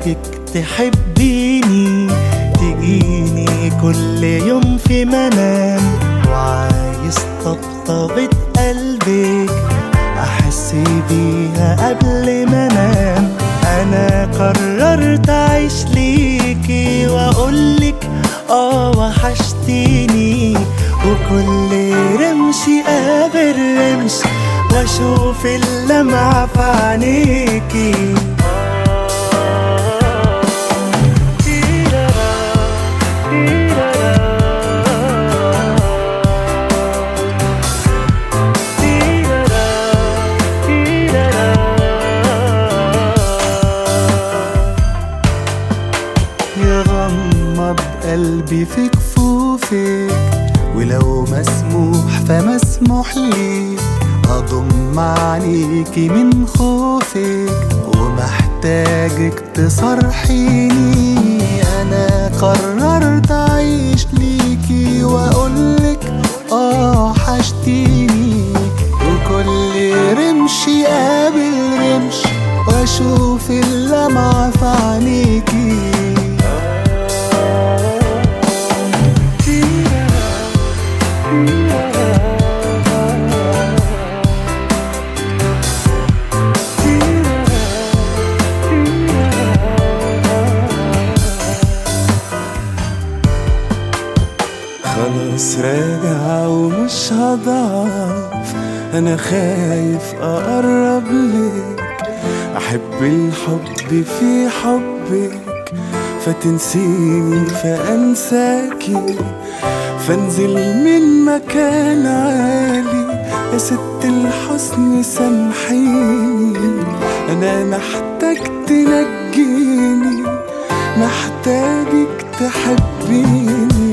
محتاجك تحبيني تجيني كل يوم في منام وعايز طبطبة قلبك أحس بيها قبل ما أنام أنا قررت أعيش ليكي وأقولك آه وحشتيني وكل رمش قابل رمش وأشوف اللمعة في عينيكي يغمض قلبي في كفوفك ولو مسموح فمسموح لي أضم عليكي من خوفك ومحتاجك تصرحيني أنا قررت أعيش ليكي وأقولك آه حشتيني وكل رمش يقابل رمش وأشوف اللمعة في عينيكي خلاص راجع ومش هضعف انا خايف اقرب لك احب الحب في حبك فتنسيني فانساكي فانزل من مكان عالي يا ست الحسن سامحيني انا محتاج تنجيني محتاجك تحبيني